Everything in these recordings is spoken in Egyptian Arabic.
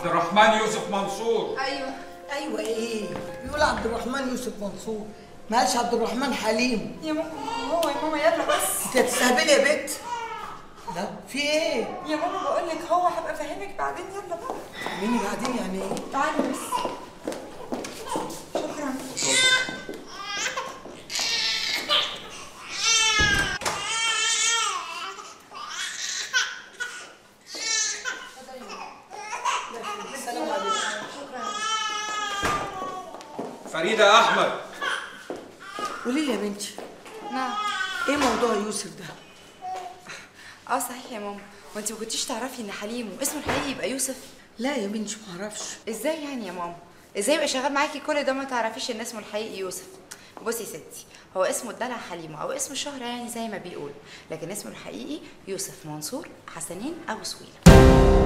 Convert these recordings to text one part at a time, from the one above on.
عبد الرحمن يوسف منصور ايوه ايوه ايه يقول عبد الرحمن يوسف منصور ما قالش عبد الرحمن حليم يا ماما هو يا ماما يلا بس انت هتستهبلي يا بت لا في ايه يا ماما بقول لك هو هبقى افهمك بعدين يلا بقى مين بعدين يعني ايه تعالي بس شكرا السلام عليكم فريده احمد قولي لي يا بنتي نعم ايه موضوع يوسف ده اه صحيح يا ماما وانت ما كنتيش تعرفي ان حليم واسمه الحقيقي يبقى يوسف لا يا بنتي ما اعرفش ازاي يعني يا ماما ازاي يبقى شغال معاكي كل ده ما تعرفيش ان اسمه الحقيقي يوسف بصي يا ستي هو اسمه الدلع حليم او اسم الشهرة يعني زي ما بيقول لكن اسمه الحقيقي يوسف منصور حسنين ابو سويلة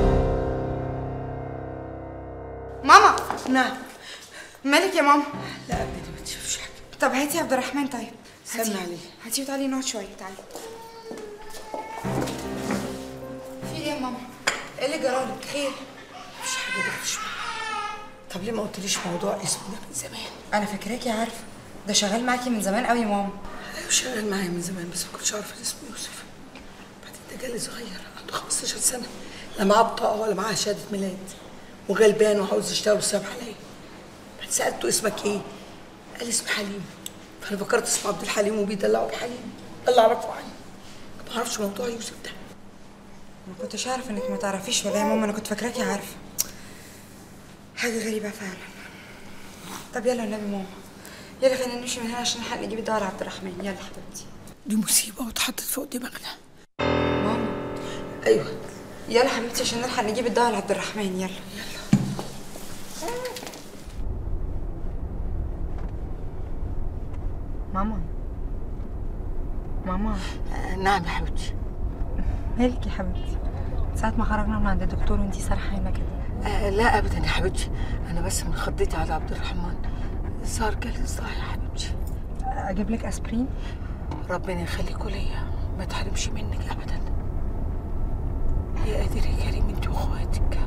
ماما نعم مالك يا ماما لا ابدا ما تشوفش حاجه طب هاتي عبد الرحمن طيب سلمي هاتيه. عليه. هاتيه وتعالي نقعد شويه تعالي في ايه يا ماما ايه اللي جرالك خير مفيش حاجه ده مفيش طب ليه ما قلتليش موضوع اسمه ده من زمان انا فاكراكي عارفه ده شغال معاكي من زمان قوي يا ماما ايوه شغال معايا من زمان بس ما كنتش عارفه إن اسمه يوسف بعدين ده جالي صغير عنده 15 سنه لا معاه بطاقه ولا معاه شهاده ميلاد وغلبان وعاوز يشتغل وساب عليا بعد سالته اسمك ايه؟ قال اسمي حليم فانا فكرت اسمه عبد الحليم وبيدلعوا بحليم ده اللي اعرفه عنه ما اعرفش موضوع يوسف ده ما كنتش عارفه انك ما تعرفيش ولا يا ماما انا كنت فاكراكي عارفه حاجه غريبه فعلا طب يلا النبي ماما يلا خلينا نمشي من هنا عشان نلحق نجيب الدواء لعبد الرحمن يلا حبيبتي دي مصيبه واتحطت فوق دماغنا ماما ايوه يلا حبيبتي عشان نلحق نجيب الدواء لعبد الرحمن يلا ماما ماما آه نعم يا حبيبتي مالك يا حبيبتي ساعة ما خرجنا من عند الدكتور وانتي سرحانة كده آه لا ابدا يا حبيبتي انا بس من خضيتي على عبد الرحمن صار جالي صداع يا حبيبتي اجيب لك اسبرين ربنا يخليكوا ليا ما تحرمش منك ابدا يا قادر يا كريم انت واخواتك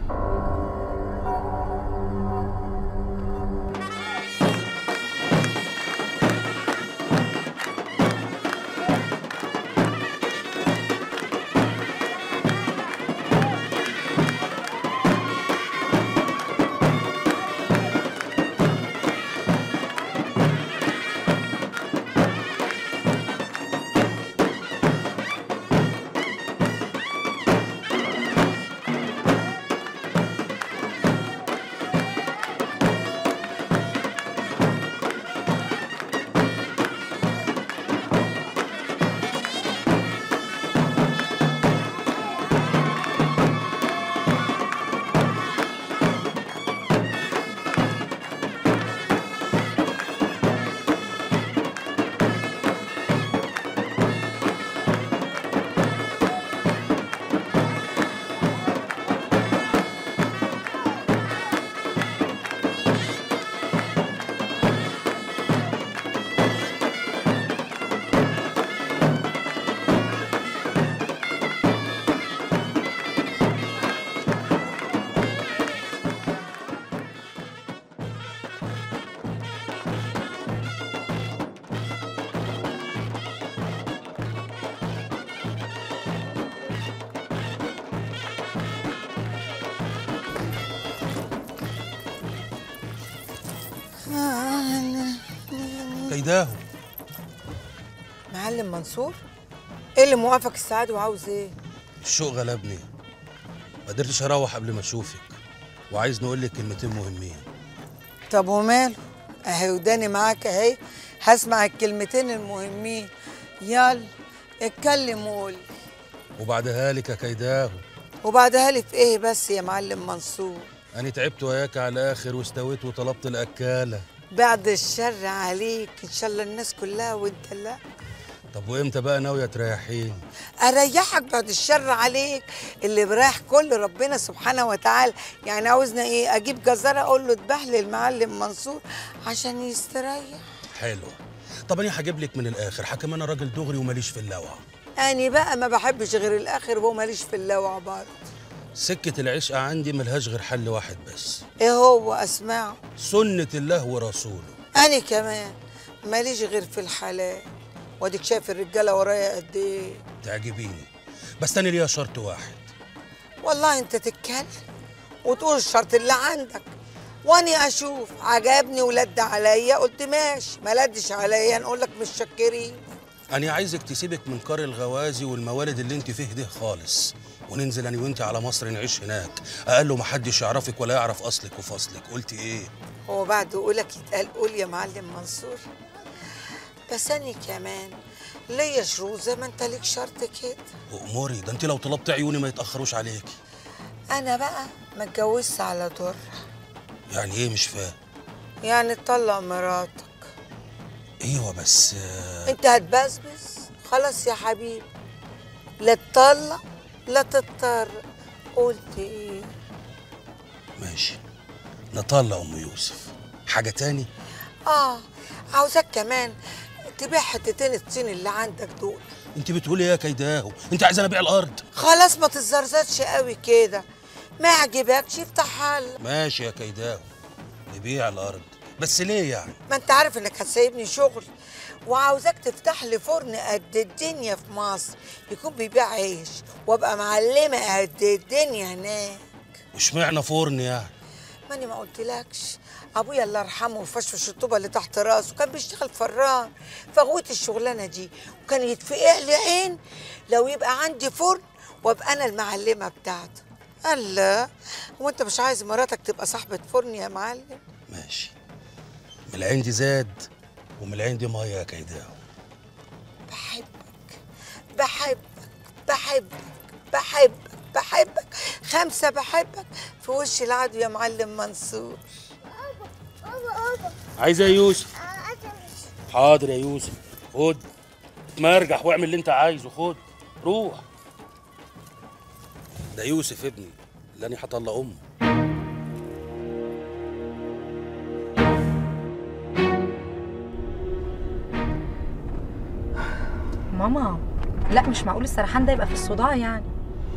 كيداه معلم منصور ايه اللي موقفك السعاده وعاوز ايه الشوق غلبني ما قدرتش اروح قبل ما اشوفك وعايز نقول لك كلمتين مهمين طب وماله اهي وداني معاك اهي هسمع الكلمتين المهمين يلا اتكلم وقول وبعدها لك يا كيداه وبعدها لي في ايه بس يا معلم منصور انا تعبت وياك على الاخر واستويت وطلبت الاكاله بعد الشر عليك ان شاء الله الناس كلها وانت لا طب وامتى بقى ناويه تريحين اريحك بعد الشر عليك اللي براح كل ربنا سبحانه وتعالى يعني عاوزنا ايه اجيب جزاره اقول له اذبح لي المعلم منصور عشان يستريح حلو طب انا هجيب لك من الاخر حكم انا راجل دغري وماليش في اللوع أنا بقى ما بحبش غير الآخر وهو ماليش في اللوع برضه سكة العشق عندي ملهاش غير حل واحد بس ايه هو اسمعه سنة الله ورسوله انا كمان ماليش غير في الحلال واديك شايف الرجاله ورايا قد ايه تعجبيني بس أنا ليا شرط واحد والله انت تتكلم وتقول الشرط اللي عندك واني اشوف عجبني ولد عليا قلت ماشي ما لدش عليا نقول لك مش شكرين أنا عايزك تسيبك من قار الغوازي والموالد اللي انت فيه ده خالص وننزل أنا وانت على مصر نعيش هناك أقل ما حدش يعرفك ولا يعرف أصلك وفصلك قلت إيه؟ هو بعد قولك يتقال قول يا معلم منصور بس انا كمان ليا شروط زي ما انت ليك شرط كده وأموري ده انت لو طلبت عيوني ما يتأخروش عليكي انا بقى ما اتجوزت على دور يعني إيه مش فاهم يعني تطلق مراتك ايوه بس آه، انت هتبسبس خلاص يا حبيبي لا تطلق لا تضطر قلت ايه ماشي نطلق ام يوسف حاجه تاني اه عاوزاك كمان تبيع حتتين الطين اللي عندك دول انت بتقولي ايه يا كيداهو انت عايزه ابيع الارض خلاص ما تتزرزرش قوي كده ما عجبكش افتح حل ماشي يا كيداهو نبيع الارض بس ليه يعني ما انت عارف انك هتسيبني شغل وعاوزاك تفتح لي فرن قد الدنيا في مصر يكون بيبيع عيش وابقى معلمه قد الدنيا هناك واشمعنى فرن يعني ماني ما قلتلكش ابويا الله يرحمه وفشفش الطوبه اللي تحت راسه كان بيشتغل فران فغويت الشغلانه دي وكان يتفقع لي عين لو يبقى عندي فرن وابقى انا المعلمه بتاعته الله هو انت مش عايز مراتك تبقى صاحبه فرن يا معلم ماشي من العين دي زاد ومن العين دي ميه يا كيداهو بحبك بحبك بحبك بحبك بحبك خمسة بحبك في وش العدو يا معلم منصور عايزه يا يوسف حاضر يا يوسف خد اتمرجح واعمل اللي انت عايزه خد روح ده يوسف ابني اللي انا هطلق امه ماما لا مش معقول السرحان ده يبقى في الصداع يعني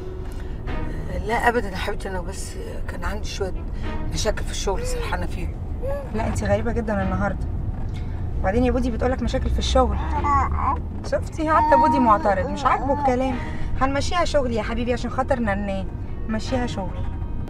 لا ابدا يا حبيبتي انا بس كان عندي شويه مشاكل في الشغل سرحانه فيهم لا انت غريبه جدا النهارده وبعدين يا بودي بتقولك مشاكل في الشغل شفتي حتى بودي معترض مش عاجبه الكلام هنمشيها شغل يا حبيبي عشان خاطر ننام مشيها شغل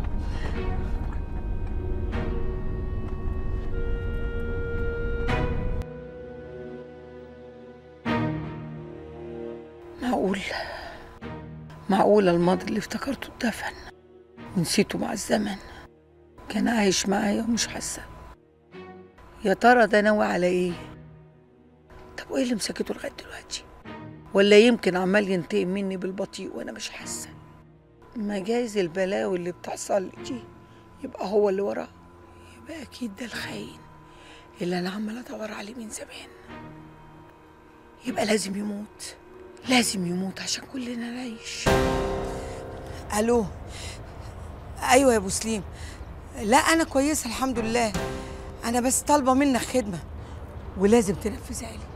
معقول معقول الماضي اللي افتكرته اتدفن ونسيته مع الزمن كان عايش معايا ومش حاسه يا ترى ده ناوي على ايه طب وايه اللي مسكته لغايه دلوقتي ولا يمكن عمال ينتقم مني بالبطيء وانا مش حاسه ما جايز البلاوي اللي بتحصل لي دي يبقى هو اللي وراه يبقى اكيد ده الخاين اللي انا عماله ادور عليه من زمان يبقى لازم يموت لازم يموت عشان كلنا نعيش الو ايوه يا ابو سليم لا انا كويسه الحمد لله انا بس طالبه منك خدمه ولازم تنفذها لي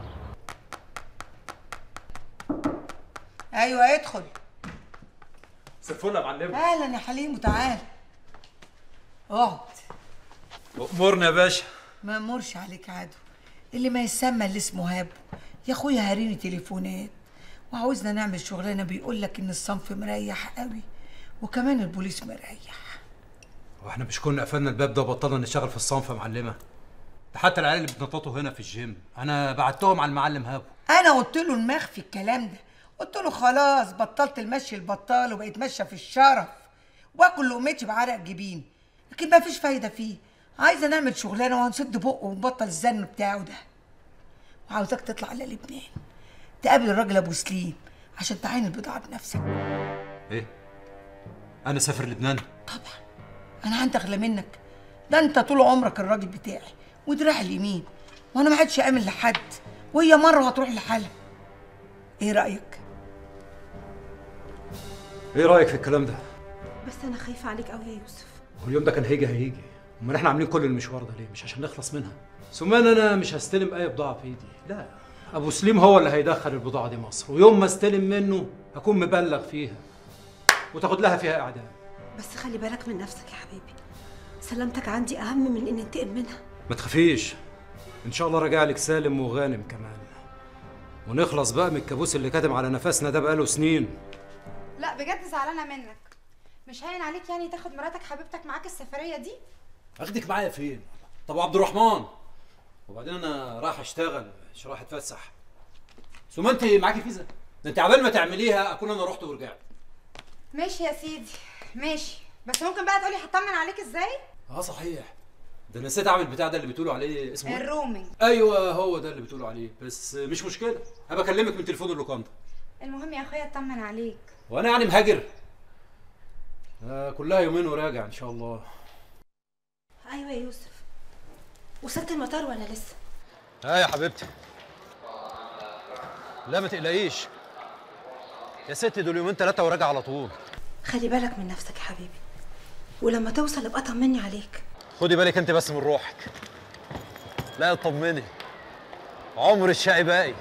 ايوه ادخل مساء الفل يا معلم اهلا يا حليم وتعال اقعد امورنا يا باشا ما امرش عليك عدو اللي ما يسمى اللي اسمه هابو يا اخويا هاريني تليفونات وعاوزنا نعمل شغلانه بيقول لك ان الصنف مريح قوي وكمان البوليس مريح واحنا مش كنا قفلنا الباب ده وبطلنا نشتغل في الصنف يا معلمه ده حتى العيال اللي بتنططوا هنا في الجيم انا بعتهم على المعلم هابو انا قلت له المخفي الكلام ده قلت له خلاص بطلت المشي البطال وبقيت ماشيه في الشرف واكل لقمتي بعرق جبين لكن ما فيش فايده فيه عايزه نعمل شغلانه وهنسد بقه ونبطل الزن بتاعه ده وعاوزاك تطلع على لبنان تقابل الراجل ابو سليم عشان تعاين البضاعه بنفسك ايه انا سافر لبنان طبعا انا عندي اغلى منك ده انت طول عمرك الراجل بتاعي ودراع اليمين وانا ما عادش امن لحد وهي مره وهتروح لحالها ايه رايك ايه رايك في الكلام ده بس انا خايفه عليك قوي يا يوسف هو اليوم ده كان هيجي هيجي امال احنا عاملين كل المشوار ده ليه مش عشان نخلص منها ثم انا مش هستلم اي بضاعه في ايدي لا ابو سليم هو اللي هيدخل البضاعه دي مصر ويوم ما استلم منه هكون مبلغ فيها وتاخد لها فيها اعدام بس خلي بالك من نفسك يا حبيبي سلامتك عندي اهم من ان انتقم منها ما تخافيش ان شاء الله راجع لك سالم وغانم كمان ونخلص بقى من الكابوس اللي كاتم على نفسنا ده بقاله سنين لا بجد زعلانه منك مش هين عليك يعني تاخد مراتك حبيبتك معاك السفريه دي اخدك معايا فين طب عبد الرحمن وبعدين انا رايح اشتغل مش رايح اتفسح ثم انت معاكي فيزا ده انت عبال ما تعمليها اكون انا رحت ورجعت ماشي يا سيدي ماشي بس ممكن بقى تقولي هطمن عليك ازاي اه صحيح ده أنا نسيت اعمل البتاع ده اللي بتقولوا عليه اسمه إيه؟ الرومينج ايوه هو ده اللي بتقولوا عليه بس مش مشكله هبقى اكلمك من تليفون اللوكاندا المهم يا اخويا اطمن عليك وانا يعني مهاجر آه كلها يومين وراجع ان شاء الله ايوه يا يوسف وصلت المطار ولا لسه ها يا حبيبتي لا ما تقلقيش يا ستي دول يومين ثلاثه وراجع على طول خلي بالك من نفسك يا حبيبي ولما توصل ابقى طمني عليك خدي بالك انت بس من روحك لا اطمني عمر الشقي باقي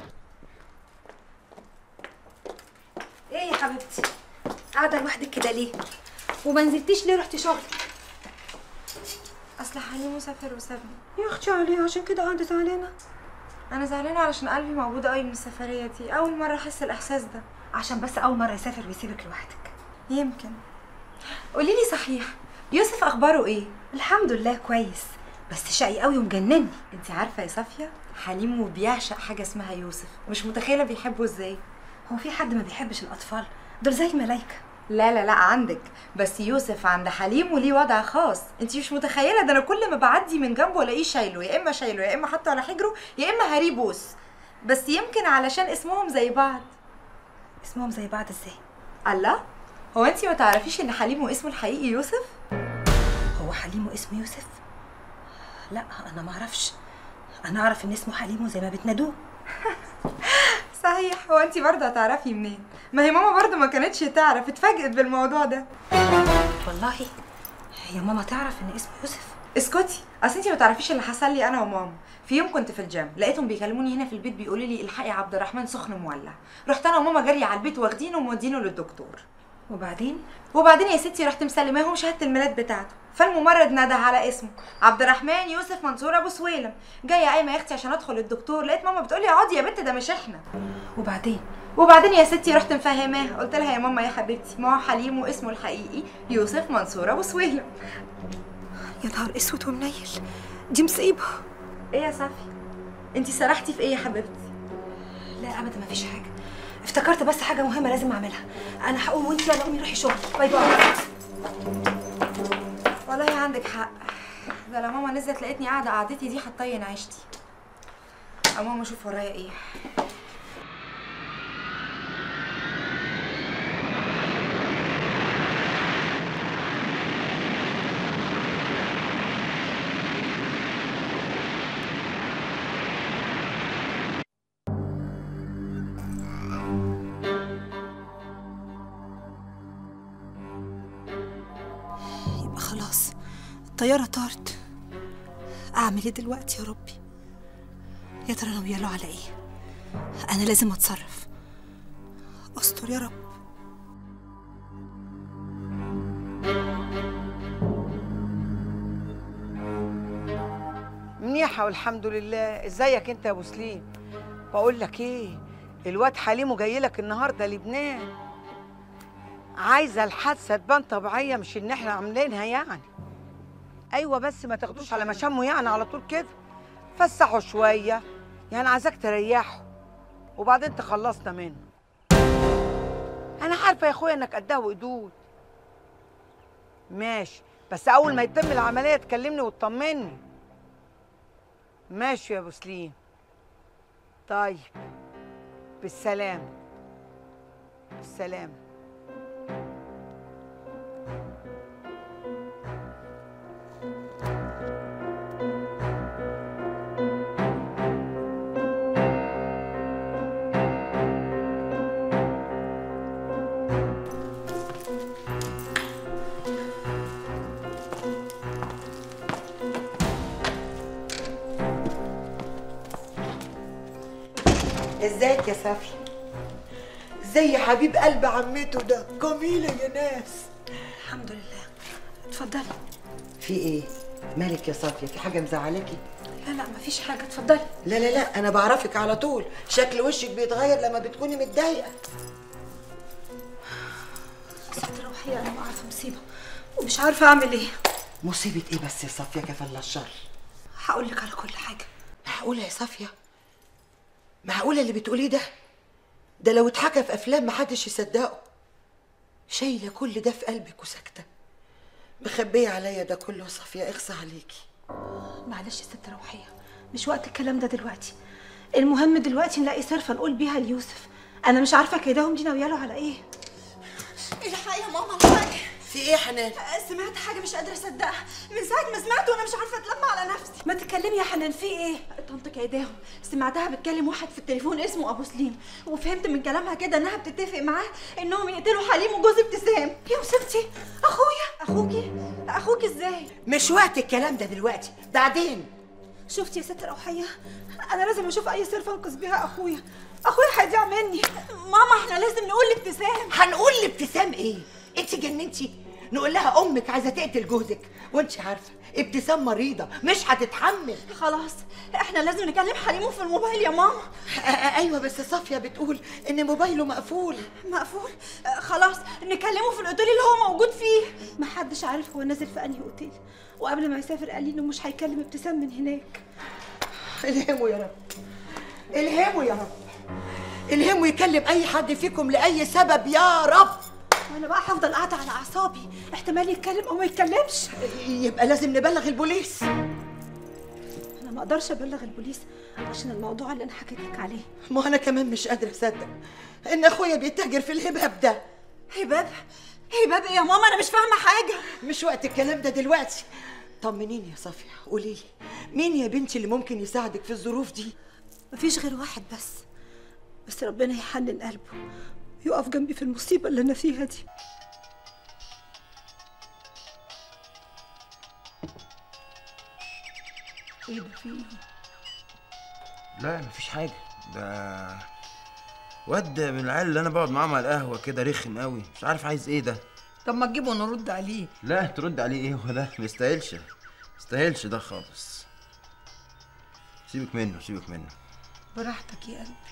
ايه يا حبيبتي قاعده لوحدك كده ليه وما نزلتيش ليه رحتي شغل اصل حليم مسافر وسابني يا اختي عليه عشان كده قاعده زعلانه انا زعلانه علشان قلبي موجود قوي من السفريه دي اول مره احس الاحساس ده عشان بس اول مره يسافر ويسيبك لوحدك يمكن قولي لي صحيح يوسف اخباره ايه الحمد لله كويس بس شقي قوي ومجنني انت عارفه يا صافيه حليم بيعشق حاجه اسمها يوسف مش متخيله بيحبه ازاي هو في حد ما بيحبش الاطفال دول زي الملايكه لا لا لا عندك بس يوسف عند حليم وليه وضع خاص انت مش متخيله ده انا كل ما بعدي من جنبه الاقيه شايله يا اما شايله يا اما حاطه على حجره يا اما هريه بوس بس يمكن علشان اسمهم زي بعض اسمهم زي بعض ازاي الله هو انت ما تعرفيش ان حليم اسمه الحقيقي يوسف هو حليم واسمه يوسف لا انا ما اعرفش انا اعرف ان اسمه حليم زي ما بتنادوه صحيح هو انت برضه هتعرفي منين ما هي ماما برضه ما كانتش تعرف اتفاجئت بالموضوع ده والله هي ماما تعرف ان اسمه يوسف اسكتي اصل انت ما تعرفيش اللي حصل لي انا وماما في يوم كنت في الجيم لقيتهم بيكلموني هنا في البيت بيقولوا لي الحقي يا عبد الرحمن سخن مولع رحت انا وماما جري على البيت واخدينه ومودينه للدكتور وبعدين وبعدين يا ستي رحت مسلماهم شهاده الميلاد بتاعته فالممرض نده على اسمه عبد الرحمن يوسف منصور ابو سويلم جايه قايمه يا اختي عشان ادخل الدكتور لقيت ماما بتقولي اقعدي يا بنت ده مش احنا وبعدين وبعدين يا ستي رحت مفهماها قلت لها يا ماما يا حبيبتي ما هو حليم واسمه الحقيقي يوسف منصور ابو سويلم يا نهار اسود ومنيل دي مصيبه ايه يا صافي انت سرحتي في ايه يا حبيبتي لا ابدا ما فيش حاجه افتكرت بس حاجه مهمه لازم اعملها انا هقوم وانت يلا قومي روحي شغل باي باي والله عندك حق ده لما ماما نزلت لقيتني قاعده قعدتي دي هتطين عيشتي أو ماما اشوف ورايا ايه يبقى خلاص الطياره طارت اعمل ايه دلوقتي يا ربي يا ترى ناويه له على ايه انا لازم اتصرف استر يا رب منيحة والحمد لله ازيك انت يا ابو سليم بقول لك ايه الواد حليمه جاي لك النهارده لبنان عايزه الحادثه تبان طبيعيه مش ان احنا عاملينها يعني ايوه بس ما تاخدوش على مشامه يعني على طول كده فسحوا شويه يعني عايزاك تريحه وبعدين تخلصنا منه انا عارفه يا اخويا انك قدها وقدود ماشي بس اول ما يتم العمليه تكلمني وتطمني ماشي يا ابو سليم طيب بالسلامة بالسلامة ازيك يا صافي زي حبيب قلب عمته ده جميله يا ناس الحمد لله اتفضلي في ايه مالك يا صافيه في حاجه مزعلاكي لا لا مفيش حاجه اتفضلي لا لا لا انا بعرفك على طول شكل وشك بيتغير لما بتكوني متضايقه ست روحي انا وقعت في مصيبه ومش عارفه اعمل ايه مصيبه ايه بس يا صافيه كفل الشر هقول لك على كل حاجه معقوله يا صافيه معقوله اللي بتقوليه ده ده لو اتحكى في افلام محدش يصدقه شايله كل ده في قلبك وساكته مخبيه عليا ده كله يا صافيه اخصى عليكي معلش يا ست روحيه مش وقت الكلام ده دلوقتي المهم دلوقتي نلاقي صرفه نقول بيها ليوسف انا مش عارفه كيدهم دي ناويه له على ايه الحقي يا ماما الحقي في ايه يا حنان سمعت حاجة مش قادرة أصدقها من ساعة ما سمعت وأنا مش عارفة أتلم على نفسي ما تتكلمي يا حنان في ايه طنط كيداهم سمعتها بتكلم واحد في التليفون اسمه أبو سليم وفهمت من كلامها كده إنها بتتفق معاه إنهم يقتلوا حليم وجوز ابتسام يا وسبتي اخويا أخوكي أخوكي إزاي مش وقت الكلام ده دلوقتي بعدين شفتي يا ست روحيه انا لازم اشوف اي صرفه انقذ بيها اخويا اخويا هيضيع مني ماما إحنا لازم نقول لابتسام هنقول لابتسام ايه انت جننتي نقول لها امك عايزه تقتل جوزك وانت عارفه ابتسام مريضه مش هتتحمل خلاص إحنا لازم نكلم حليمه في الموبايل يا ماما آه، آه، ايوه بس صافيه بتقول ان موبايله مقفول مقفول آه، خلاص نكلمه في الأوتيل اللي هو موجود فيه محدش عارف هو نازل في انهي اوتيل وقبل ما يسافر قال لي انه مش هيكلم ابتسام من هناك الهموا يا رب الهموا يا رب الهموا يكلم اي حد فيكم لاي سبب يا رب وانا بقى هفضل قاعده على اعصابي احتمال يتكلم او ما يتكلمش يبقى لازم نبلغ البوليس انا ما اقدرش ابلغ البوليس عشان الموضوع اللي انا حكيت لك عليه ما انا كمان مش قادره اصدق ان اخويا بيتاجر في الهباب ده هباب هباب إيه يا ماما أنا مش فاهمة حاجة مش وقت الكلام ده دلوقتي طمنيني يا صافيه قولي لي مين يا بنتي اللي ممكن يساعدك في الظروف دي مفيش غير واحد بس بس ربنا يحنن قلبه يقف جنبي في المصيبه اللي انا فيها دي ايه ده في ايه لا مفيش حاجة ده واد من العيال اللي انا بقعد معاهم على القهوة كده رخم قوي مش عارف عايز ايه ده طب ما تجيبه نرد عليه لا ترد عليه ايه هو ده ما يستاهلش ما يستاهلش ده خالص سيبك منه سيبك منه براحتك يا قلبي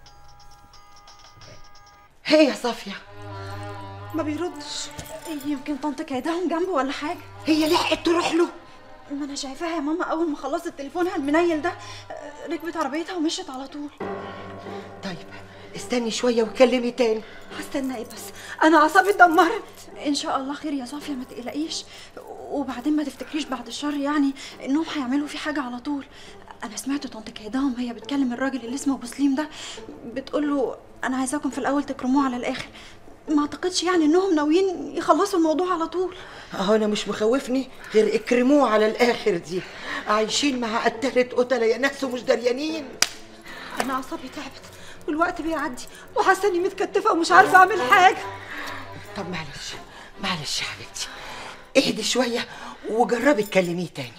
هي يا صافيه ما بيردش يمكن طنط كيداهم جنبه ولا حاجة هي لحقت تروح له ما أنا شايفاها يا ماما أول ما خلصت تليفونها المنيل ده آه، ركبت عربيتها ومشيت على طول طيب استني شويه وكلمي تاني هستنى ايه بس انا اعصابي اتدمرت ان شاء الله خير يا صافيه ما تقلقيش وبعدين ما تفتكريش بعد الشر يعني انهم هيعملوا في حاجه على طول انا سمعت طنط كيداهم هي بتكلم الراجل اللي اسمه ابو سليم ده بتقول له انا عايزاكم في الاول تكرموه على الاخر ما اعتقدش يعني انهم ناويين يخلصوا الموضوع على طول اهو انا مش مخوفني غير اكرموه على الاخر دي عايشين مع قتلة قتلة يا ناس ومش دريانين انا اعصابي تعبت والوقت بيعدي وحاسه اني متكتفه ومش عارفه اعمل حاجه طب معلش معلش يا حبيبتي اهدي شويه وجربي تكلميه تاني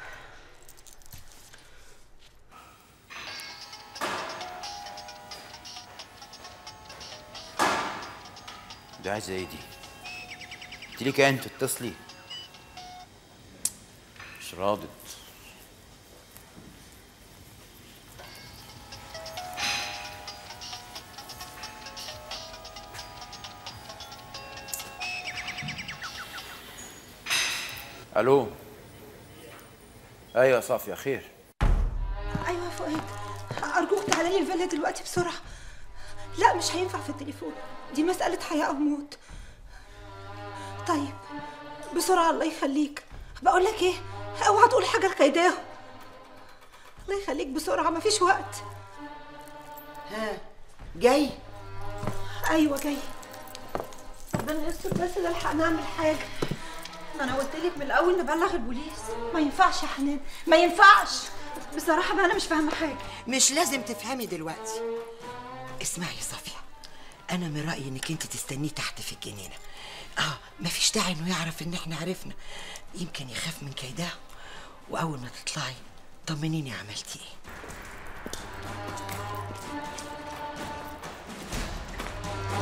دي عايزة ايه دي قلت لك انت اتصلي مش راضت الو ايوه يا صافية خير ايوه يا فؤاد ارجوك تعالى لي الفيلا دلوقتي بسرعه لا مش هينفع في التليفون دي مساله حياه او موت طيب بسرعه الله يخليك بقول لك ايه اوعى تقول حاجه لكيداهم الله يخليك بسرعه مفيش وقت ها جاي ايوه جاي ربنا يستر بس نلحق نعمل حاجه ما انا قلت لك من الاول نبلغ البوليس ما ينفعش يا حنان ما ينفعش بصراحه بقى انا مش فاهمه حاجه مش لازم تفهمي دلوقتي اسمعي يا صافية أنا من رأيي إنك أنت تستنيه تحت في الجنينة آه مفيش داعي إنه يعرف إن إحنا عرفنا يمكن يخاف من كيداه وأول ما تطلعي طمنيني عملتي إيه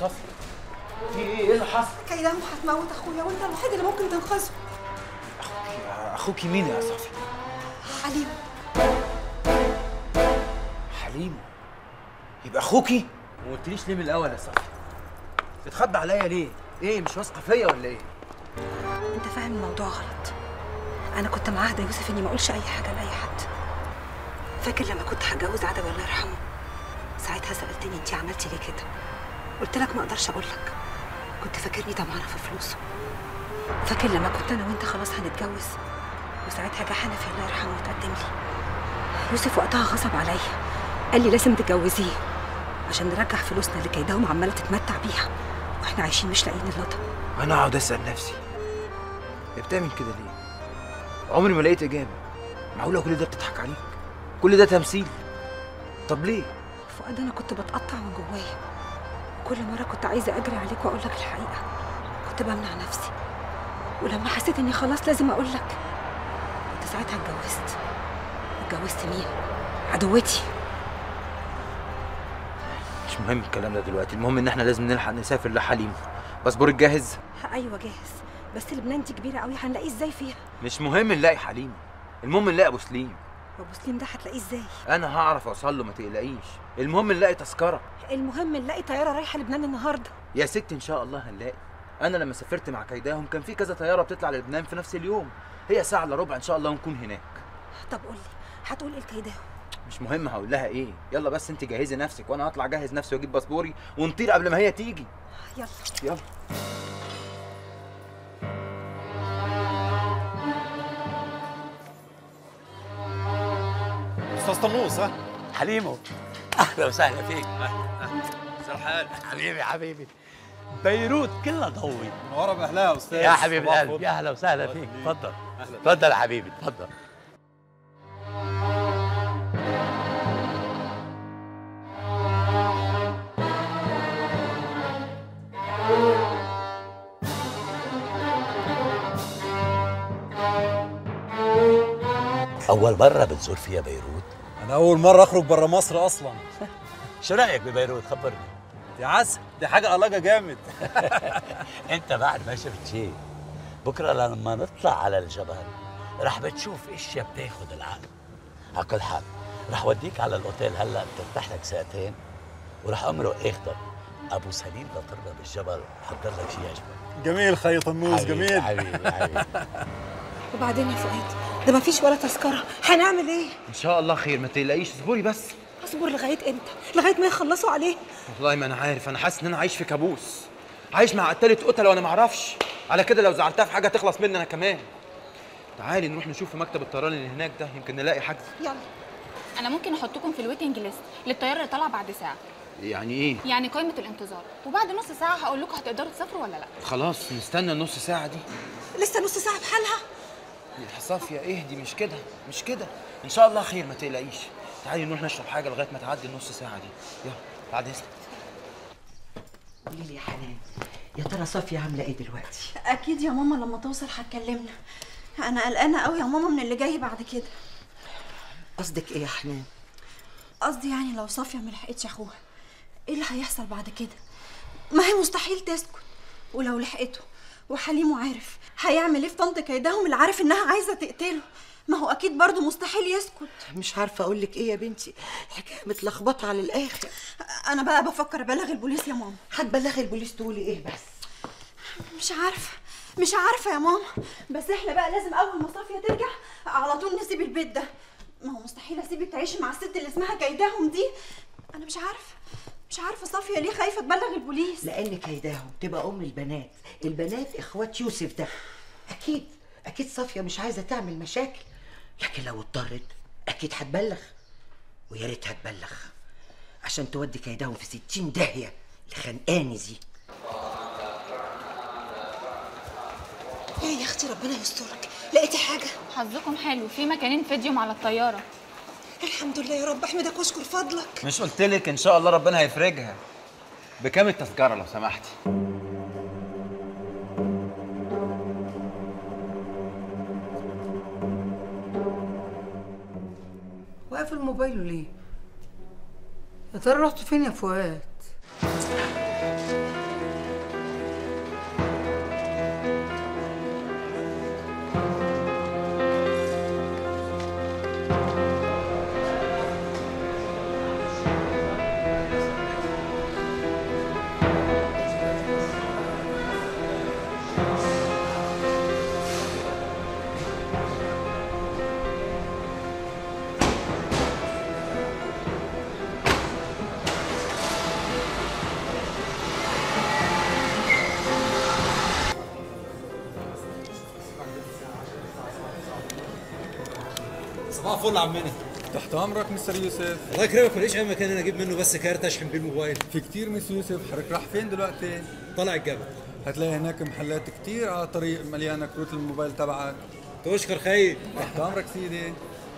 صفي في ايه ايه اللي حصل كيدام هتموت اخويا وانت الوحيد اللي ممكن تنقذه اخوكي مين يا صفي حليم حليم يبقى اخوكي ما قلتليش ليه من الاول يا صفي بتخبي عليا ليه ايه مش واثقه فيا ولا ايه انت فاهم الموضوع غلط انا كنت معاهده يوسف اني ما اقولش اي حاجه لاي حد فاكر لما كنت هتجوز عدوي الله يرحمه ساعتها سالتني انت عملتي ليه كده قلت لك ما اقدرش اقول لك كنت فاكرني طمعانه في فلوسه فاكر لما كنت انا وانت خلاص هنتجوز وساعتها جه حنفي الله يرحمه وتقدم لي يوسف وقتها غصب عليا قال لي لازم تتجوزيه عشان نرجع فلوسنا اللي كيداهم عماله تتمتع بيها واحنا عايشين مش لاقيين اللطم انا اقعد اسال نفسي هي بتعمل كده ليه عمري ما لقيت اجابه معقوله كل ده بتضحك عليك كل ده تمثيل طب ليه فؤاد انا كنت بتقطع من جوايا كل مره كنت عايزه اجري عليك واقول لك الحقيقه كنت بمنع نفسي ولما حسيت اني خلاص لازم اقول لك كنت ساعتها اتجوزت اتجوزت مين عدوتي مش مهم الكلام ده دلوقتي المهم ان احنا لازم نلحق نسافر لحليم باسبورك جاهز ايوه جاهز بس لبنان دي كبيره قوي هنلاقيه ازاي فيها مش مهم نلاقي حليم المهم نلاقي ابو سليم ابو سليم ده هتلاقيه ازاي انا هعرف اوصل له ما تقلقيش المهم نلاقي تذكره المهم نلاقي طياره رايحه لبنان النهارده يا ست ان شاء الله هنلاقي انا لما سافرت مع كيداهم كان في كذا طياره بتطلع للبنان في نفس اليوم هي ساعه الا ربع ان شاء الله ونكون هناك طب قول لي هتقول ايه لكيداهم مش مهم هقول لها ايه يلا بس انت جهزي نفسك وانا هطلع اجهز نفسي واجيب باسبوري ونطير قبل ما هي تيجي يلا يلا استاذ طنوس ها حليمو اهلا وسهلا فيك مساء الحال حبيبي حبيبي بيروت كلها ضوي من ورا باهلها يا استاذ يا حبيب صباح القلب الفل. يا اهلا وسهلا الله فيك يخليك. اتفضل أهلا. اتفضل يا حبيبي اتفضل أول مرة بتزور فيها بيروت انا اول مره اخرج بره مصر اصلا شو رأيك ببيروت خبرني يا عسل دي حاجه قلاجه جامد أنت بعد ما شفت شيء بكرة لما نطلع على الجبل رح بتشوف اشياء بتاخد العقل على كل حال رح وديك على الاوتيل هلا بترتاح لك ساعتين ورح امرق اخدك ابو سليم لطرنا بالجبل حضر لك شيء يعجبك جميل خي طنوس حبيبي، جميل حبيبي حبيبي وبعدين يا فؤاد ده مفيش ولا تذكره هنعمل ايه ان شاء الله خير ما تقلقيش اصبري بس اصبر لغايه امتى لغايه ما يخلصوا عليه والله ما انا عارف انا حاسس ان انا عايش في كابوس عايش مع قتالة قتلة وانا ما اعرفش على كده لو زعلتها في حاجه تخلص مني انا كمان تعالي نروح نشوف في مكتب الطيران اللي هناك ده يمكن نلاقي حاجه يلا انا ممكن احطكم في الويتنج ليست للطياره اللي طالعه بعد ساعه يعني ايه يعني قائمه الانتظار وبعد نص ساعه هقول لكم هتقدروا تسافروا ولا لا خلاص نستنى النص ساعه دي لسه نص ساعه بحالها يا صافيه اهدي مش كده مش كده ان شاء الله خير ما تقلقيش تعالي نروح نشرب حاجه لغايه ما تعدي النص ساعه دي يلا بعد اذنك قولي لي يا حنان يا ترى صافية عاملة ايه دلوقتي؟ اكيد يا ماما لما توصل هتكلمنا انا قلقانه قوي يا ماما من اللي جاي بعد كده قصدك ايه يا حنان؟ قصدي يعني لو صافيه ما لحقتش اخوها ايه اللي هيحصل بعد كده ما هي مستحيل تسكت ولو لحقته وحليمه عارف هيعمل ايه في طنط كيدهم اللي عارف انها عايزه تقتله ما هو اكيد برضه مستحيل يسكت مش عارفة اقول لك ايه يا بنتي الحكاية متلخبطة على الآخر انا بقى بفكر ابلغ البوليس يا ماما هتبلغي البوليس تقولي ايه بس؟ مش عارفه مش عارفه يا ماما بس احنا بقى لازم اول ما صافيه ترجع على طول نسيب البيت ده ما هو مستحيل اسيبك تعيشي مع الست اللي اسمها كيداهم دي انا مش عارفه مش عارفه صافيه ليه خايفه تبلغ البوليس لأن كيداهم تبقى أم البنات البنات إخوات يوسف ده أكيد أكيد صافية مش عايزة تعمل مشاكل لكن لو اضطرت أكيد هتبلغ ويا ريت هتبلغ عشان تودي كيداهم في ستين داهية لخنقاني دي ايه يا اختي ربنا يسترك لقيتي حاجه حظكم حلو في مكانين فيديوم على الطياره الحمد لله يا رب احمدك واشكر فضلك مش قلت لك ان شاء الله ربنا هيفرجها بكام التذكره لو سمحتي وقفل موبايله ليه؟ يا ترى رحت فين يا فؤاد؟ صباح الفل يا عمنا تحت امرك مستر يوسف الله يكرمك ماليش اي مكان انا اجيب منه بس كارت اشحن بيه الموبايل في كتير مس يوسف حضرتك راح فين دلوقتي طالع الجبل هتلاقي هناك محلات كتير على الطريق مليانه كروت الموبايل تبعك تشكر خيي تحت امرك سيدي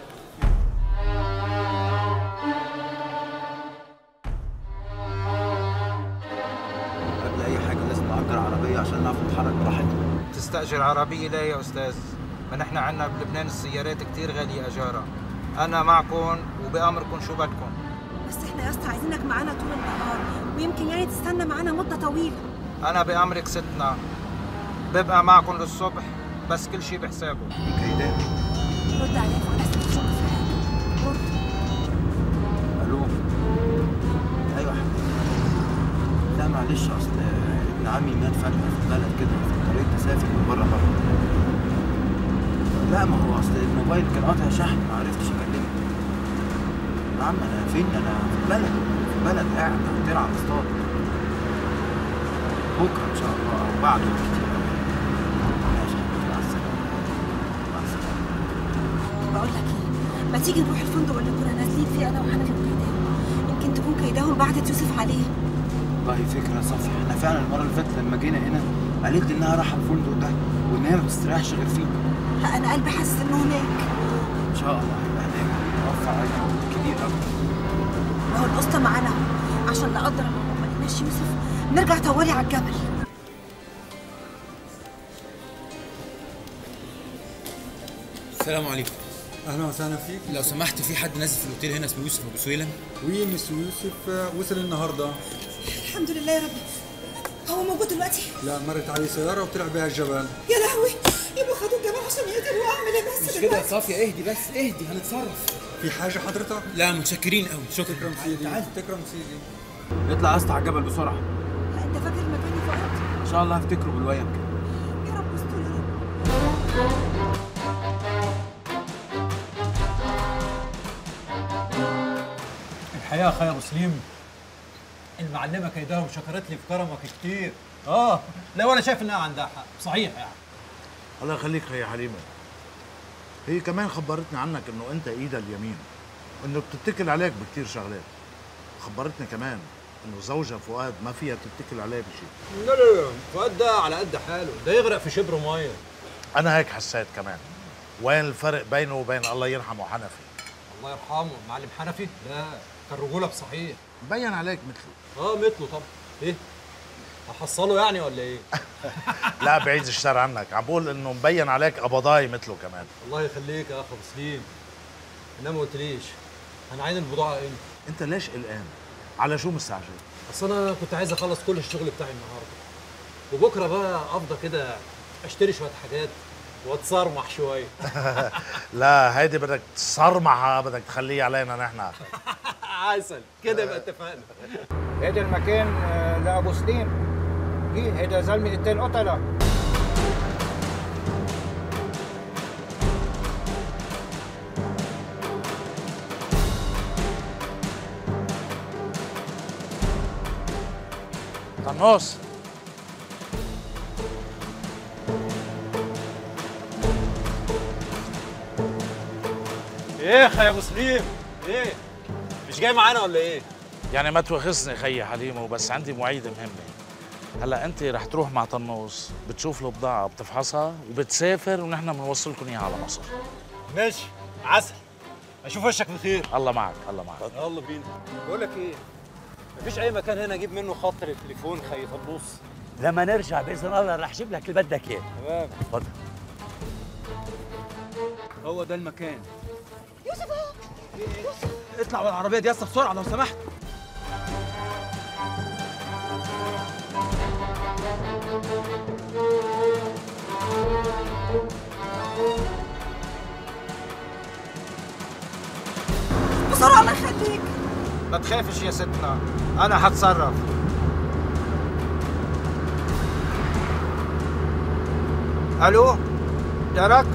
قبل اي حاجه لازم نأجر عربيه عشان نعرف نتحرك براحتنا تستأجر عربية لا يا أستاذ ما نحن عنا بلبنان السيارات كتير غالية أجارة أنا معكم وبأمركم شو بدكم بس احنا يا اسطى عايزينك معانا طول النهار ويمكن يعني تستنى معانا مده طويله أنا بأمرك ستنا ببقى معكم للصبح بس كل شي بحسابه كيدان رد عليك ولا اسمك شو في حاجه رد الو ايوه يا حبيبي لا معلش اصل ابن عمي مات فجاه في البلد كده في الطريق تسافر من بره بره لا ما هو اصل الموبايل كان قاطع شحن ما عرفتش اكلمه يا عم انا فين انا في البلد في البلد قاعد هطير على الاصطاد بكره ان شاء الله او بعده بالكتير ماشي يا حبيبي مع السلامه مع السلامه بقول لك ايه ما تيجي نروح الفندق اللي كنا نازلين فيه انا وحنفي وكيداهم يمكن تكون كيداهم بعتت يوسف عليه والله فكرة صافية احنا فعلا المرة اللي فاتت لما جينا هنا قالت لي انها رايحة الفندق ده وان هي ما بتستريحش غير فيه انا قلبي حاسس انه هناك ان شاء الله هيبقى هناك موفق علينا كتير قوي ما هو القسطه معانا أهو. عشان لا قدر الله ما لقيناش يوسف نرجع طوالي على الجبل السلام عليكم اهلا وسهلا فيك لو سمحت في حد نازل في الاوتيل هنا اسمه يوسف ابو سويلم وي مس يوسف آه، وصل النهارده الحمد لله يا رب هو موجود دلوقتي لا مرت عليه سياره وطلع بها الجبل يا لهوي يبقى خدوا الجبل عشان يقدروا اعمل ايه بس مش كده يا صافية اهدي بس اهدي هنتصرف في حاجه حضرتك لا متشكرين قوي شكرا تكرم سيدي تكرم سيدي اطلع اسطى على الجبل بسرعة انت فاكر مكاني فؤاد ان شاء الله هفتكره بالويم كده يا رب استر يا رب الحقيقه يا اخويا ابو سليم المعلمه كيداهم شكرت لي في كرمك كتير اه لا ولا شايف انها عندها حق صحيح يعني الله يخليك يا حليمه هي كمان خبرتني عنك انه انت ايدها اليمين وانه بتتكل عليك بكتير شغلات خبرتني كمان انه زوجها فؤاد ما فيها تتكل عليه بشيء لا لا لا فؤاد ده على قد حاله ده يغرق في شبر ميه انا هيك حسيت كمان وين الفرق بينه وبين الله يرحمه حنفي الله يرحمه المعلم حنفي لا كان رجوله بصحيح مبين عليك مثله اه مثله طبعا ايه هحصله يعني ولا ايه لا بعيد الشر عنك عم بقول انه مبين عليك قبضاي مثله كمان الله يخليك يا اخ ابو سليم انا ما قلتليش هنعين البضاعه امتى انت ليش قلقان على شو مستعجل اصل انا كنت عايز اخلص كل الشغل بتاعي النهارده وبكره بقى افضى كده اشتري شويه حاجات واتصرمح شويه لا هيدي بدك تصرمحها بدك تخليها علينا نحن عسل كده يبقى اتفقنا هيدا المكان آه، لأبو سليم إيه هيدا زلمة قتال قتلة طنوس ايه يا اخي يا ابو سليم ايه مش جاي معانا ولا ايه يعني ما توخصني خيي حليمه بس عندي مواعيد مهمه هلا انت رح تروح مع طنوس بتشوف البضاعه بتفحصها وبتسافر ونحن بنوصلكم اياها على مصر ماشي عسل اشوف وشك بخير الله معك الله معك يلا بينا بقول لك ايه مفيش اي مكان هنا اجيب منه خط للتليفون خي طبوس لما نرجع باذن الله رح اجيب لك اللي بدك اياه تمام اتفضل هو ده المكان يوسف اهو اطلع بالعربيه دي يا اسطى بسرعه لو سمحت بسرعه الله يخليك ما تخافش يا ستنا أنا هتصرف ألو ياك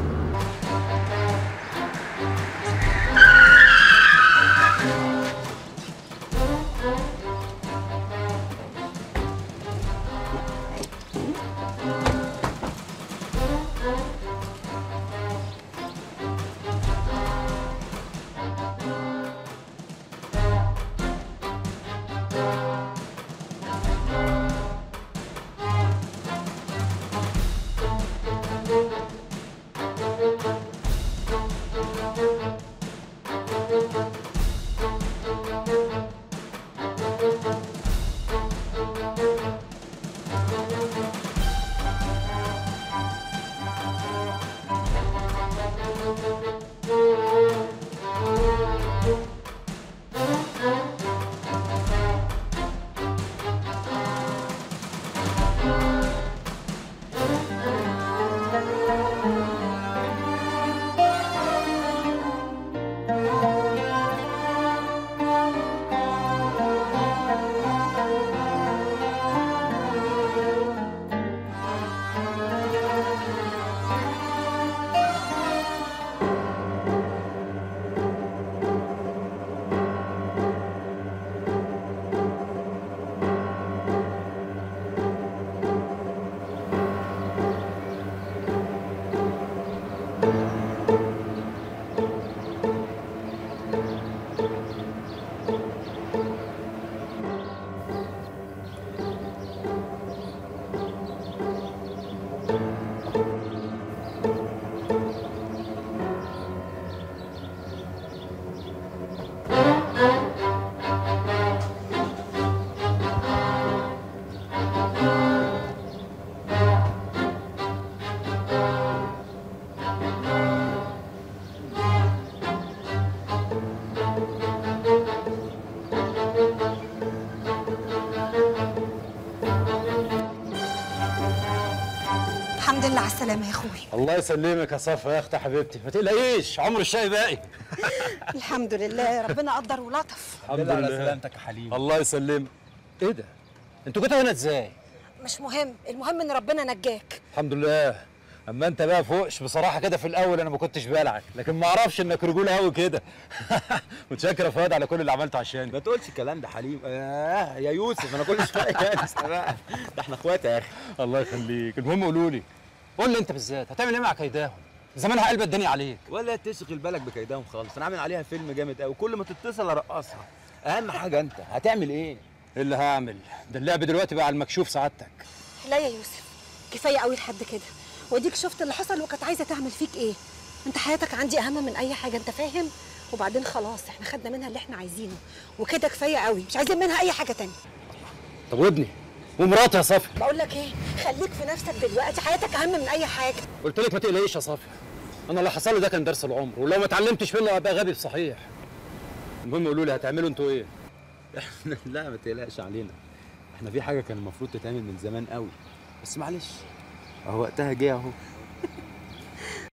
لله على السلامه يا اخوي الله يسلمك يا صفا يا اختي حبيبتي ما تقلقيش عمر الشاي باقي الحمد لله ربنا قدر ولطف الحمد على لله. سلامتك يا حليم الله يسلمك ايه ده انتوا جيتوا هنا ازاي مش مهم المهم ان ربنا نجاك الحمد لله اما انت بقى فوقش بصراحه كده في الاول انا ما كنتش بلعك لكن ما اعرفش انك رجوله قوي كده متشكر يا فؤاد على كل اللي عملته عشاني ما تقولش الكلام ده حليم آه يا يوسف انا كل شويه كانس بقى ده احنا اخوات يا اخي الله يخليك المهم قولوا لي قول لي انت بالذات هتعمل ايه مع كيداهم زمانها قلبة الدنيا عليك ولا تشغل بالك بكيدهم خالص انا عامل عليها فيلم جامد قوي كل ما تتصل ارقصها اهم حاجه انت هتعمل ايه ايه اللي هعمل ده اللعب دلوقتي بقى على المكشوف سعادتك لا يا يوسف كفايه قوي لحد كده وديك شفت اللي حصل وكانت عايزه تعمل فيك ايه انت حياتك عندي اهم من اي حاجه انت فاهم وبعدين خلاص احنا خدنا منها اللي احنا عايزينه وكده كفايه قوي مش عايزين منها اي حاجه تانية طب وابني ومراتي يا صفي بقول لك ايه خليك في نفسك دلوقتي حياتك اهم من اي حاجه قلت لك ما تقلقيش يا صفي انا اللي حصل لي ده كان درس العمر ولو ما اتعلمتش منه ابقى غبي بصحيح المهم قولوا لي هتعملوا انتوا ايه احنا لا ما تقلقش علينا احنا في حاجه كان المفروض تتعمل من زمان قوي بس معلش اهو وقتها جه اهو